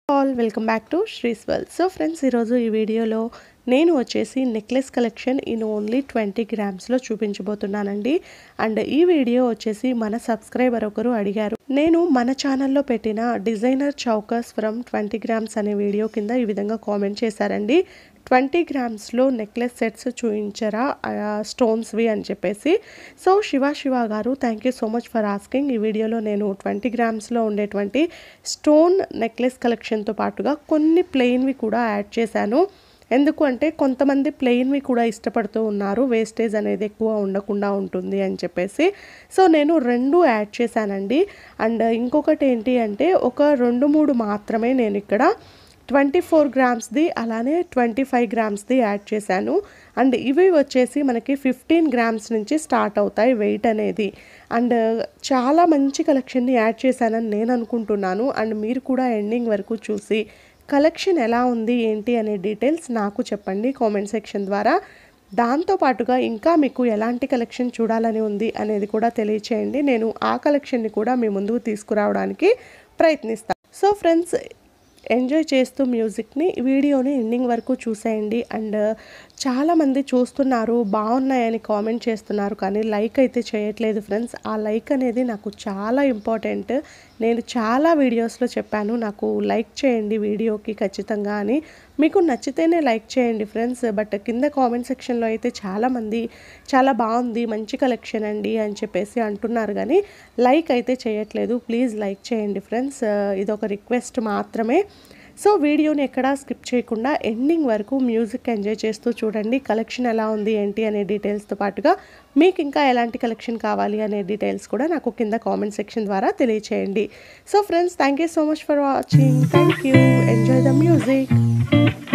all welcome back to శ్రీస్వల్ so friends ఈరోజు ఈ వీడియోలో నేను వచ్చేసి necklace collection in only twenty గ్రామ్స్లో చూపించబోతున్నానండి అండ్ ఈ వీడియో వచ్చేసి మన సబ్స్క్రైబర్ ఒకరు అడిగారు నేను మన ఛానల్లో పెట్టిన designer chokers from twenty grams అనే వీడియో కింద ఈ విధంగా కామెంట్ చేశారండి ట్వంటీ గ్రామ్స్లో నెక్లెస్ సెట్స్ చూపించరా స్టోన్స్వి అని చెప్పేసి సో శివ శివ గారు thank you so much for asking ఈ వీడియోలో నేను ట్వంటీ గ్రామ్స్లో ఉండేటువంటి స్టోన్ నెక్లెస్ కలెక్షన్తో పాటుగా కొన్ని ప్లెయిన్వి కూడా యాడ్ చేశాను ఎందుకు అంటే కొంతమంది ప్లెయిన్వి కూడా ఇష్టపడుతూ ఉన్నారు వేస్టేజ్ అనేది ఎక్కువ ఉండకుండా ఉంటుంది అని చెప్పేసి సో నేను రెండు యాడ్ చేశానండి అండ్ ఇంకొకటి ఏంటి అంటే ఒక రెండు మూడు మాత్రమే నేను ఇక్కడ ట్వంటీ ఫోర్ గ్రామ్స్ది అలానే ట్వంటీ ఫైవ్ గ్రామ్స్ది యాడ్ చేశాను అండ్ ఇవి వచ్చేసి మనకి ఫిఫ్టీన్ గ్రామ్స్ నుంచి స్టార్ట్ అవుతాయి వెయిట్ అనేది అండ్ చాలా మంచి కలెక్షన్ని యాడ్ చేశానని నేను అనుకుంటున్నాను అండ్ మీరు కూడా ఎండింగ్ వరకు చూసి కలెక్షన్ ఎలా ఉంది ఏంటి అనే డీటెయిల్స్ నాకు చెప్పండి కామెంట్ సెక్షన్ ద్వారా దాంతోపాటుగా ఇంకా మీకు ఎలాంటి కలెక్షన్ చూడాలని ఉంది అనేది కూడా తెలియచేయండి నేను ఆ కలెక్షన్ని కూడా మీ ముందుకు తీసుకురావడానికి ప్రయత్నిస్తాను సో ఫ్రెండ్స్ ఎంజాయ్ చేస్తూ మ్యూజిక్ని వీడియోని ఎండింగ్ వరకు చూసేయండి అండ్ చాలామంది చూస్తున్నారు బాగున్నాయని కామెంట్ చేస్తున్నారు కానీ లైక్ అయితే చేయట్లేదు ఫ్రెండ్స్ ఆ లైక్ అనేది నాకు చాలా ఇంపార్టెంట్ నేను చాలా వీడియోస్లో చెప్పాను నాకు లైక్ చేయండి వీడియోకి ఖచ్చితంగా అని మీకు నచ్చితేనే లైక్ చేయండి ఫ్రెండ్స్ బట్ కింద కామెంట్ సెక్షన్లో అయితే చాలామంది చాలా బాగుంది మంచి కలెక్షన్ అండి అని చెప్పేసి అంటున్నారు కానీ లైక్ అయితే చేయట్లేదు ప్లీజ్ లైక్ చేయండి ఫ్రెండ్స్ ఇదొక రిక్వెస్ట్ మాత్రమే సో వీడియోని ఎక్కడా స్కిప్ చేయకుండా ఎండింగ్ వరకు మ్యూజిక్ ఎంజాయ్ చేస్తూ చూడండి కలెక్షన్ ఎలా ఉంది ఏంటి అనే డీటెయిల్స్తో పాటుగా మీకు ఇంకా ఎలాంటి కలెక్షన్ కావాలి అనే డీటెయిల్స్ కూడా నాకు కింద కామెంట్ సెక్షన్ ద్వారా తెలియచేయండి so friends thank you so much for watching thank you enjoy the music